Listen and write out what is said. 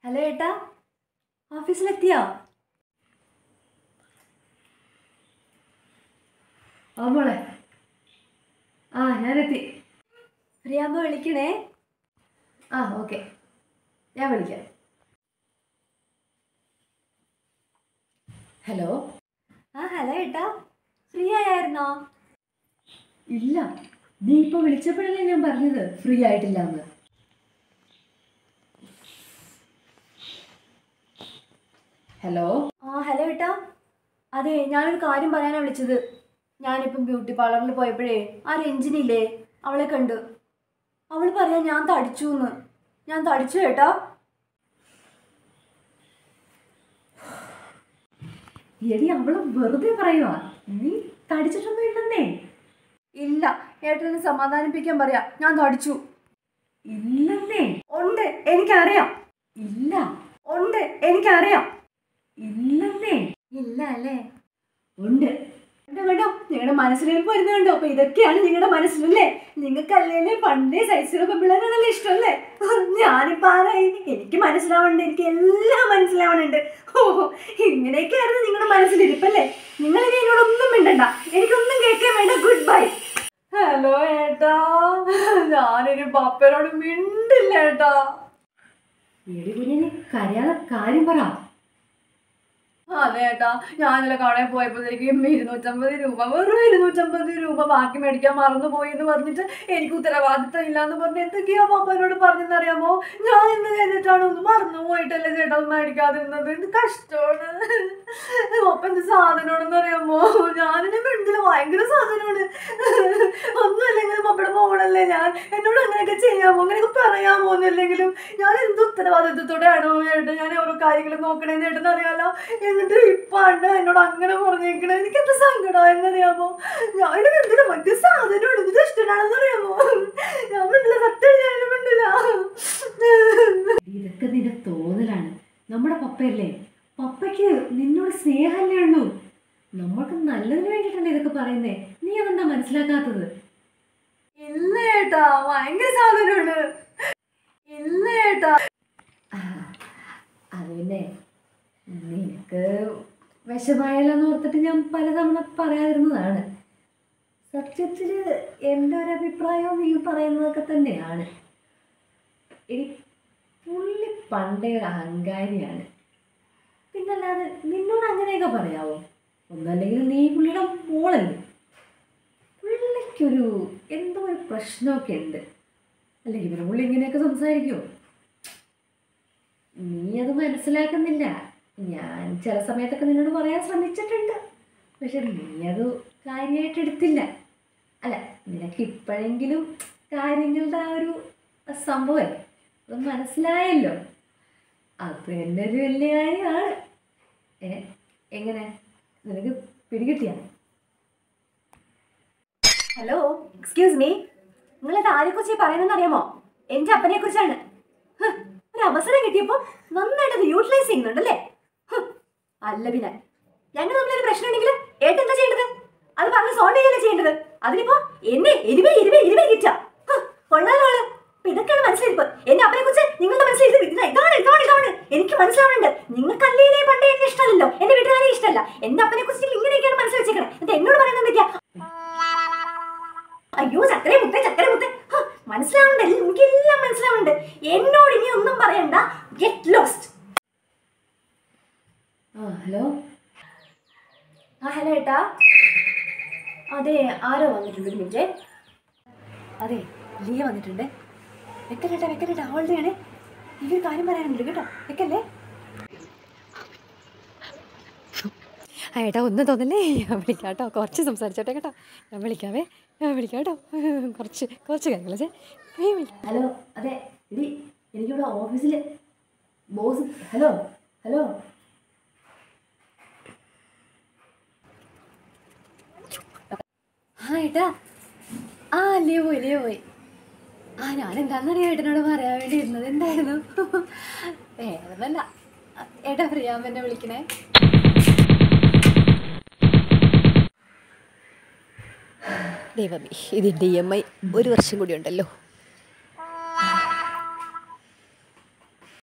hello ഏട്ടാ ഓഫീസിലെത്തിയോ ആ മോളെ ആ ഞാനെത്തി ഫ്രീയാകുമ്പോൾ വിളിക്കണേ ആ ഓക്കെ ഞാൻ വിളിക്കാം ഹലോ ആ ഹലോ ഏട്ടാ ഫ്രീ ആയായിരുന്നോ ഇല്ല നീ ഇപ്പോൾ വിളിച്ചപ്പോഴല്ലേ ഞാൻ പറഞ്ഞത് ഫ്രീ ആയിട്ടില്ല എന്ന് ഹലോ ആ ഹലോ ഏട്ടാ അതെ ഞാനൊരു കാര്യം പറയാനാണ് വിളിച്ചത് ഞാനിപ്പം ബ്യൂട്ടി പാർലറിൽ പോയപ്പോഴേ ആ രഞ്ജിനില്ലേ അവളെ കണ്ടു അവൾ പറയാ ഞാൻ തടിച്ചു എന്ന് ഞാൻ തടിച്ചു ഏട്ടാ എടി അവള് വെറുതെ പറയുവാ നീ തടിച്ചിട്ടൊന്നും ഇല്ലെന്നേ ഇല്ല ഏട്ടനെ സമാധാനിപ്പിക്കാൻ പറയാ ഞാൻ തടിച്ചു ഇല്ലെന്നേ ഉണ്ട് എനിക്കറിയാം ഇല്ല ഉണ്ട് എനിക്കറിയാം ഇല്ലെന്നേ ഇല്ല അല്ലേ ഉണ്ട് കണ്ടോ കണ്ടോ നിങ്ങളുടെ മനസ്സിലേക്ക് വരുന്നത് കണ്ടോ അപ്പൊ ഇതൊക്കെയാണ് നിങ്ങളുടെ മനസ്സിലല്ലേ നിങ്ങൾക്ക് അല്ലേ പണ്ടേ സൈസിലൊക്കെ പിള്ളേരാണല്ലേ ഇഷ്ടമല്ലേ ഞാനിപ്പോ ആരായി എനിക്ക് മനസ്സിലാവുന്നുണ്ട് എനിക്ക് എല്ലാം മനസ്സിലാവുന്നുണ്ട് ഓ ഇങ്ങനെയൊക്കെയായിരുന്നു നിങ്ങളുടെ മനസ്സിലിരിപ്പല്ലേ നിങ്ങൾ ഇനി എന്നോടൊന്നും മിണ്ടണ്ട എനിക്കൊന്നും കേൾക്കാൻ വേണ്ട ഗുഡ് ബൈ ഹലോ ഏട്ടാ ഞാനൊരു പപ്പനോട് മിണ്ടില്ല ഏട്ടാ എടി കുഞ്ഞിന് കരയാതെ കാര്യം പറ അതെ ഏട്ടാ ഞാനില്ല കടയിൽ പോയപ്പോഴത്തേക്കും ഇരുന്നൂറ്റമ്പത് രൂപ വെറും ഇരുന്നൂറ്റമ്പത് രൂപ ബാക്കി മേടിക്കാൻ മറന്നു പോയി എന്ന് പറഞ്ഞിട്ട് എനിക്ക് ഉത്തരവാദിത്തം ഇല്ല എന്ന് പറഞ്ഞ് എന്തൊക്കെയാ പപ്പനോട് പറഞ്ഞെന്നറിയാമോ ഞാൻ എന്ത് ചെയ്തിട്ടാണ് ഒന്ന് മറന്നു പോയിട്ടല്ലേ ചേട്ടാ ഒന്നും മേടിക്കാതിരുന്നത് എന്ത് കഷ്ടമാണ് പപ്പ എന്ത് സാധനമാണെന്ന് അറിയാമോ ഞാനെന്നെ മിണ്ടില്ല ഭയങ്കര സാധനമാണ് ഒന്നുമല്ലെങ്കിലും പപ്പയുടെ മോളല്ലേ ഞാൻ എന്നോട് അങ്ങനെയൊക്കെ ചെയ്യാമോ അങ്ങനെയൊക്കെ പറയാമോ എന്നല്ലെങ്കിലും ഞാൻ എന്ത് ഉത്തരവാദിത്വത്തോടെയാണോ ചേട്ടാ ഞാൻ ഓരോ കാര്യങ്ങൾ നോക്കണേന്ന് ചേട്ടൻ അറിയാലോ എന്നിട്ട് ഇപ്പാണ്ട് എന്നോട് അങ്ങനെ പറഞ്ഞേക്കണേ എനിക്ക് എന്ത് സങ്കടമായെന്നറിയാമോ ഞാൻ എന്തിനാ മറ്റേ സാധനം ഇത് ഇഷ്ടമാണെന്ന് അറിയാമോ ഞാൻ മിണ്ടില്ല സത്യം ഞാൻ മിണ്ടില്ല ഇതൊക്കെ നിന്റെ തോന്നലാണ് നമ്മുടെ പപ്പയല്ലേ പപ്പയ്ക്ക് നിന്നോട് സ്നേഹമല്ലേ ഉള്ളൂ നമ്മൾക്ക് നല്ലതിന് വേണ്ടിയിട്ടല്ലേ ഇതൊക്കെ പറയുന്നേ നീ അതെന്താ മനസ്സിലാക്കാത്തത് ഇല്ല ഏട്ടാ ഭയങ്കര സാധനമാണ് ഇല്ല ഏട്ടാ ആ, അത് പിന്നെ നിനക്ക് വിഷമായാലെന്ന് ഓർത്തിട്ട് ഞാൻ പലതവണ പറയാതിരുന്നതാണ് സത്യത്തിൽ എൻ്റെ ഒരു അഭിപ്രായവും നീ പറയുന്നതൊക്കെ തന്നെയാണ് എടി പുള്ളി പണ്ടേ ഒരു അഹങ്കാരിയാണ് പിന്നല്ലാതെ നിന്നോട് അങ്ങനെയൊക്കെ പറയാവോ ഒന്നല്ലെങ്കിൽ നീ പുള്ളിയുടെ മോളല്ലേ പുള്ളിക്കൊരു എന്തോ ഒരു പ്രശ്നമൊക്കെ ഉണ്ട് അല്ലെങ്കിൽ പിന്നെ പുള്ളി ഇങ്ങനെയൊക്കെ സംസാരിക്കുമോ നീ അത് മനസ്സിലാക്കുന്നില്ല ഞാൻ ചില സമയത്തൊക്കെ നിന്നോട് പറയാൻ ശ്രമിച്ചിട്ടുണ്ട് പക്ഷെ നീ അത് കാര്യമായിട്ട് എടുത്തില്ല അല്ല നിനക്ക് ഇപ്പോഴെങ്കിലും കാര്യങ്ങളുടെ ആ ഒരു സംഭവം അത് മനസ്സിലായല്ലോ അത് തന്നെ ഒരു വലിയ കാര്യമാണ് ഏ എങ്ങനെ നിനക്ക് പിടികിട്ടിയ ഹലോ എക്സ്ക്യൂസ് മീ നിങ്ങളത് ആരെക്കുറിച്ച് പറയുന്നതെന്ന് അറിയാമോ എൻ്റെ അപ്പനെ കുറിച്ചാണ് ഒരു അവസരം കിട്ടിയപ്പോൾ നന്നായിട്ട് അത് യൂട്ടിലൈസ് ചെയ്യുന്നുണ്ടല്ലേ ഹ്, അല്ല പിന്നെ ഞങ്ങൾ തമ്മിലൊരു പ്രശ്നം ഉണ്ടെങ്കിൽ ഏട്ടൻ എന്താ ചെയ്യേണ്ടത് അത് പറഞ്ഞ് സോൾവ് ചെയ്യല്ലേ ചെയ്യേണ്ടത് അതിനിപ്പോ എന്നെ എരിവേ എരിവേ എരിവേ കിട്ടാ കൊള്ളാലോ ആള് അപ്പൊ ഇതൊക്കെയാണ് മനസ്സിലിരിപ്പ് എന്റെ അപ്പനെ കുറിച്ച് നിങ്ങളുടെ മനസ്സിൽ ഇത് ഇതാ, ഇതാണ് ഇതാണ് ഇതാണ് എനിക്ക് മനസ്സിലാവുന്നുണ്ട് നിങ്ങൾക്ക് അല്ലേ പണ്ടേ എന്നെ ഇഷ്ടമല്ലല്ലോ എന്റെ വീട്ടുകാരെ ഇഷ്ടമല്ല എന്റെ അപ്പനെ കുറിച്ച് ഇങ്ങനെയൊക്കെയാണ് മനസ്സിൽ വെച്ചേക്കണേ എന്നിട്ട് എന്നോട് പറയുന്നത് എന്തൊക്കെയാ അയ്യോ ചക്കരെ മുത്തേ ചക്കരെ മുത്തേ ഹ, മനസ്സിലാവുന്നുണ്ട് എല്ലാം- എനിക്കെല്ലാം മനസ്സിലാവുന്നുണ്ട് എന്നോട് ഇനി ഒന്നും പറയണ്ട ഗെറ്റ് ലോസ്റ്റ് ആ ഹലോ ആ ഹലോ ഏട്ടാ അതെ ആരോ വന്നിട്ടുണ്ട് ഒരു മിനിറ്റ് അതെ ലിയ വന്നിട്ടുണ്ട് വെക്കല്ലേട്ടാ വെക്കല്ലേട്ടാ അവളുടെ ആണ് എനിക്കൊരു കാര്യം പറയാനുണ്ട് കേട്ടോ വെക്കല്ലേ ആ ഏട്ടാ ഒന്നും തോന്നല്ലേ ഞാൻ വിളിക്കാം കേട്ടോ കുറച്ച് സംസാരിച്ചോട്ടെ കേട്ടോ ഞാൻ വിളിക്കാവേ ഞാൻ വിളിക്കാം കേട്ടോ കുറച്ച് കുറച്ച് കാര്യങ്ങൾ ചേ വേഗം വിളിക്കാം ഹലോ അതെ എടി എനിക്കിവിടെ ഓഫീസിൽ ബോസ് ഹലോ ഹലോ ആ ഏട്ടാ ആ ലിയ പോയി ലിയ പോയി ആ ഞാൻ എന്താണെന്നറിയാം ഏട്ടനോട് പറയാൻ വേണ്ടി ഇരുന്നത് എന്തായിരുന്നു വേറൊന്നല്ല ഏട്ടാ ഫ്രീ ആകുമ്പോൾ എന്നെ വിളിക്കണേ ദൈവമേ ഇതിൻ്റെ ഇ എം ഐ ഒരു വർഷം കൂടി ഉണ്ടല്ലോ